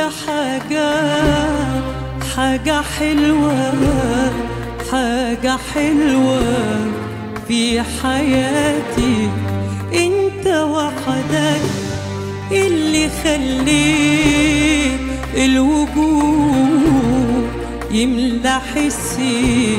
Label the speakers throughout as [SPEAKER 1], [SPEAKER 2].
[SPEAKER 1] حاجة حاجة حلوة حاجة حلوة في حياتي انت وحدك اللي خليت الوجود يملى حسي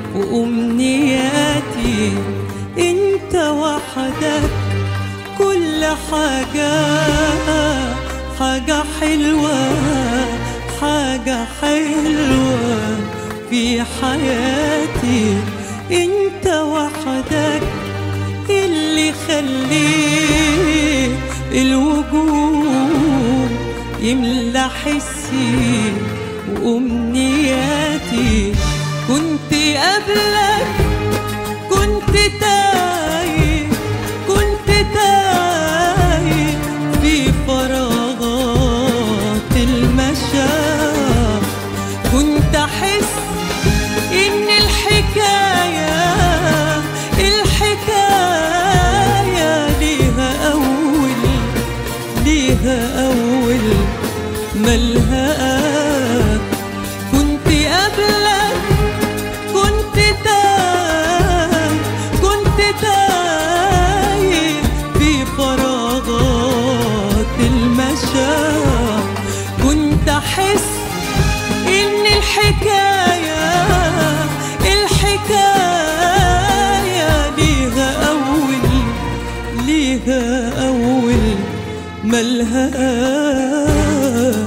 [SPEAKER 1] وأمنياتي انت وحدك كل حاجة حاجة حلوة حاجة حلوة في حياتي انت وحدك اللي خليت الوجود يملى حسي وأمنياتي كنت قبلك كنت تايه كنت تايه في فراغات المشاعر كنت أحس إن الحكاية الحكاية ليها أول ليها أول ملها آخر. كنت قبلك كنت تايه كنت تايه في فراغات المشاعر كنت أحس إن الحكاية الحكاية ليها أول ليها أول ملها آخر.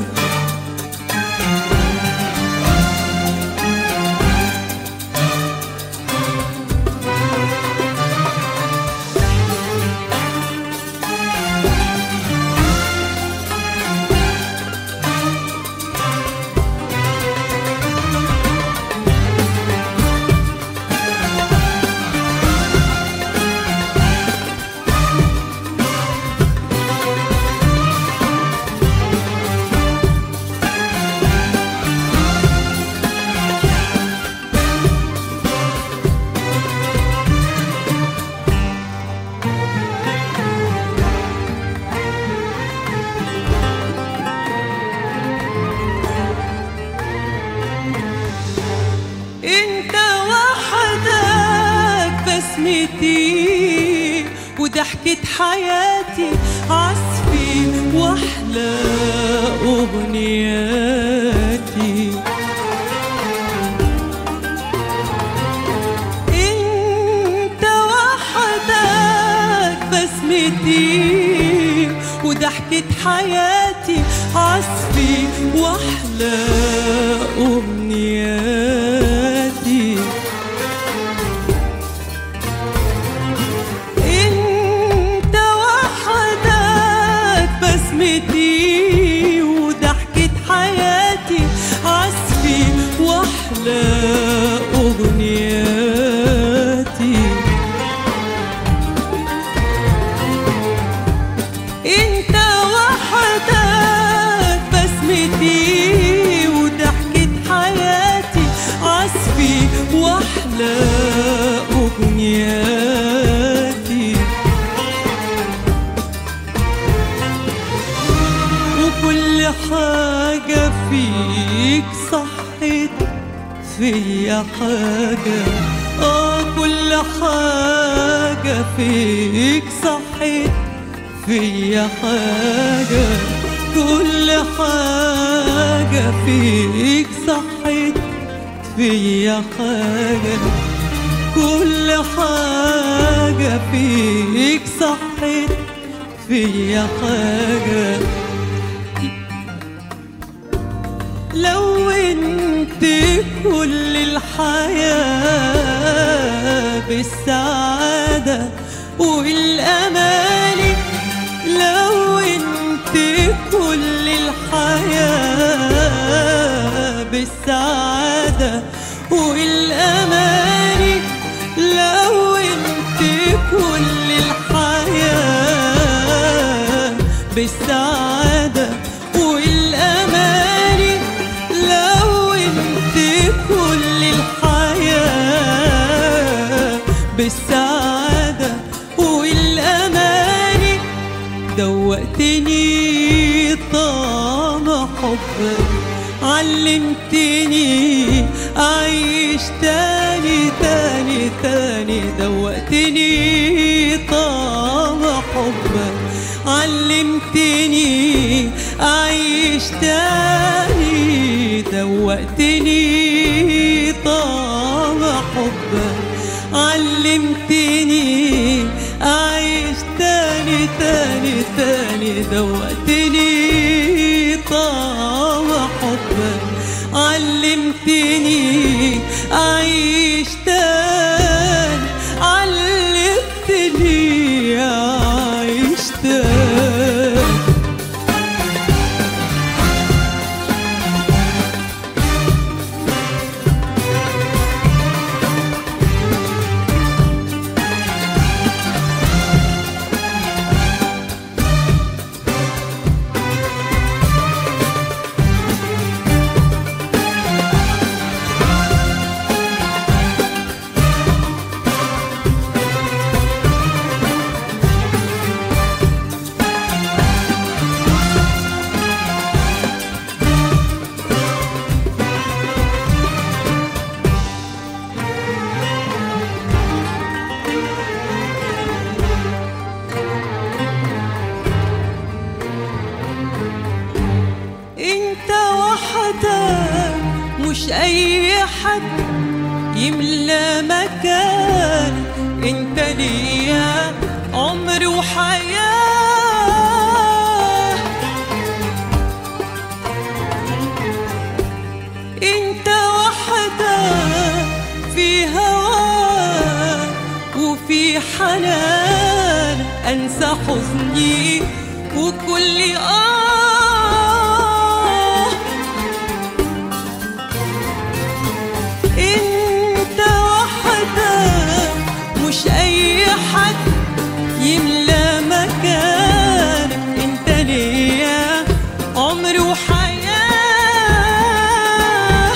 [SPEAKER 1] انت وحدك بسمتي وضحكة حياتي عزفي واحلى اغنياتي انت وحدك بسمتي وضحكة حياتي عزفي واحلى امنياتي انت وحدك بسمتي وضحكة حياتي عزفي واحلى اغنياتي انت وحدك بسمتي وضحكة حياتي عزفي واحلى اغنياتي وكل حاجة فيك صحت فيا حاجة اه كل حاجة فيك صحت فيا حاجة كل حاجة فيك صحت فيا حاجة كل حاجة فيك صحت فيا حاجة لونت كل الحياة بالسعادة والأماني لونت كل الحياة بالسعادة والأماني لونت كل الحياة بالسعادة والأماني لونت كل الحياة بالسعادة والأماني دوقتني طعم حبك علمتني أعيش تاني تاني تاني دوقتني طعم حبك علمتني أعيش تاني دوقتني طعم حبك علمتني أعيش تاني تاني تاني دوقتني طعم حبك علمتني أعيش تاني علمتني أعيش تاني انت وحدك مش اي حد يملى مكان انت ليا عمر وحياة انت وحدك في هواك وفي حنان انسى حزني وكل اه انت وحدك مش اي حد يملى مكانك انت ليا عمر وحياه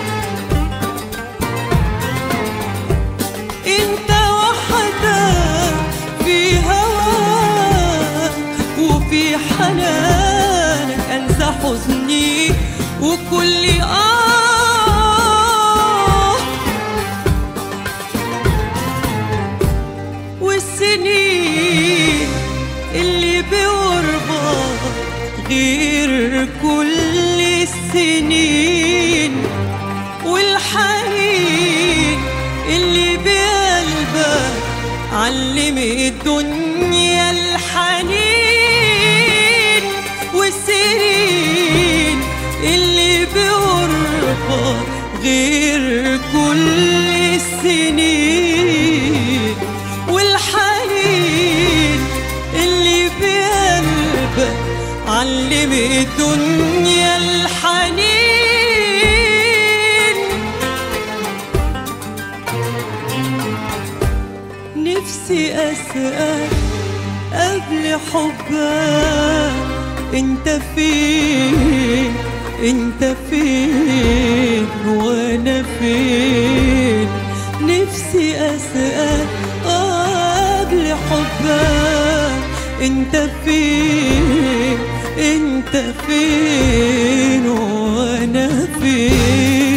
[SPEAKER 1] انت وحدك في هواك وفي حنانك انسى حزني وكل اه والسنين اللي بقربك غير كل السنين والحنين اللي بقلبك علم الدنيا الحنين والسنين اللي بقربك غير كل السنين والحنين اللي بقلبك علم الدنيا الحنين نفسي أسأل قبل حبك انت فين انت فين وانا فين نفسي أسأل قبل حبك انت فين انت فين وانا فين